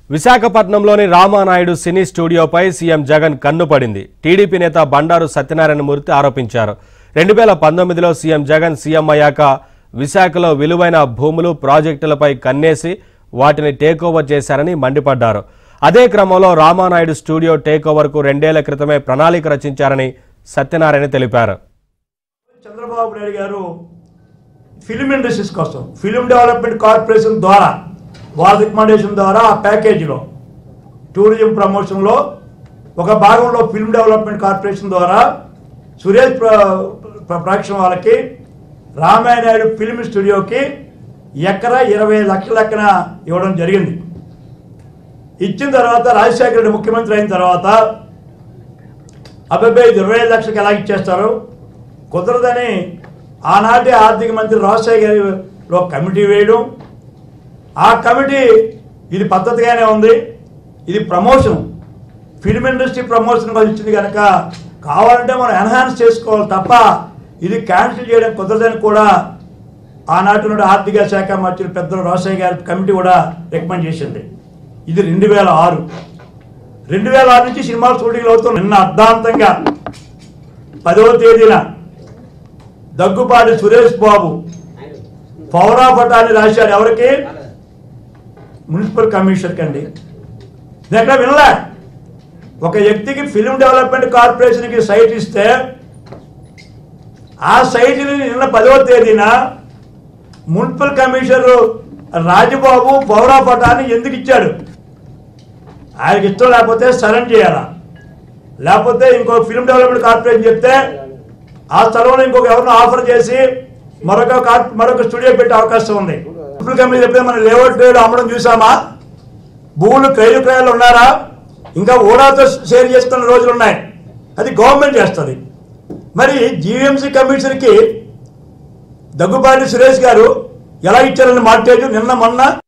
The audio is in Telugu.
విశాఖపట్నంలోని రామానాయుడు సినీ స్టూడియోపై సీఎం జగన్ కన్నుపడింది టీడీపీ నేత బండారు సత్యనారాయణ మూర్తి ఆరోపించారు రెండు వేల పంతొమ్మిదిలో సీఎం జగన్ సీఎం అయ్యాక విశాఖలో విలువైన భూములు ప్రాజెక్టులపై కన్నేసి వాటిని టేకోవర్ చేశారని మండిపడ్డారు అదే క్రమంలో రామానాయుడు స్టూడియో టేకోవర్కు రెండేళ్ల క్రితమే ప్రణాళిక రచించారని సత్యనారాయణ తెలిపారు చంద్రబాబు నాయుడు గారు ఫిలిం ఇండస్ట్రీస్ కోసం ఫిలిం డెవలప్మెంట్ కార్పొరేషన్ ద్వారా వాళ్ళ రికమెండేషన్ ద్వారా ఆ ప్యాకేజీలో టూరిజం ప్రమోషన్లో ఒక భాగంలో ఫిల్మ్ డెవలప్మెంట్ కార్పొరేషన్ ద్వారా సురేష్ ప్ర ప్ర- ప్రొడక్షన్ వాళ్ళకి రామాయ నాయుడు ఫిల్మ్ స్టూడియోకి ఎకరా ఇరవై లక్షల లెక్కన ఇవ్వడం జరిగింది ఇచ్చిన తర్వాత రాజశేఖర రెడ్డి ముఖ్యమంత్రి అయిన తర్వాత అబ్బాయి ఇది ఇరవై ఐదు లక్షలకు ఎలా ఇచ్చేస్తారు కుదరదని ఆనాటి ఆర్థిక మంత్రి రాజశేఖర గారిలో కమిటీ వేయడం ఆ కమిటీ ఇది పద్ధతిగానే ఉంది ఇది ప్రమోషన్ ఫిల్మ్ ఇండస్ట్రీ ప్రమోషన్ కోసం ఇచ్చింది కనుక కావాలంటే మనం ఎన్హాన్స్ చేసుకోవాలి తప్ప ఇది క్యాన్సిల్ చేయడం కుదరదని కూడా ఆనాటి నుండి ఆర్థిక శాఖ మంత్రి పెద్దలు రాజశేఖర గారి కమిటీ కూడా రికమెండ్ చేసింది ఇది రెండు వేల ఆరు రెండు వేల ఆరు నుంచి సినిమాలు షూటింగ్లు అవుతున్నాయి నిన్న అర్ధాంతంగా పదవ తేదీన దగ్గుపాటి సురేష్ బాబు పౌరా పటాన్ని రాశాడు ఎవరికి మున్సిపల్ కమిషనర్కి అండి నేను ఎక్కడ వినలే ఒక వ్యక్తికి ఫిల్మ్ డెవలప్మెంట్ కార్పొరేషన్కి సైట్ ఇస్తే ఆ సైట్ని నిన్న పదవ తేదీన మున్సిపల్ కమిషనర్ రాజబాబు పౌరా పటాన్ని ఎందుకు ఇచ్చాడు ఆయనకి ఇష్టం లేకపోతే సరెండ్ చేయాలా లేకపోతే ఇంకో ఫిల్మ్ డెవలప్మెంట్ కార్పొరేషన్ చెప్తే ఆ స్థలంలో ఇంకొక ఎవరినో ఆఫర్ చేసి మరొక కార్- మరొక స్టూడియో పెట్టే అవకాశం ఉంది మున్సిపల్ కంపెనీ చెప్తే మన లేఅవుట్ రేడు అమ్మడం చూసామా భూములు క్రయ విక్రయాలు ఉన్నారా ఇంకా ఓడాతో షేర్ చేస్తున్న రోజులు ఉన్నాయి అది గవర్నమెంట్ చేస్తుంది మరి జీవీఎంసీ కమిషనర్కి దగ్గుపాటి సురేష్ గారు ఎలా ఇచ్చారని మార్టేజ్ నిన్న మొన్న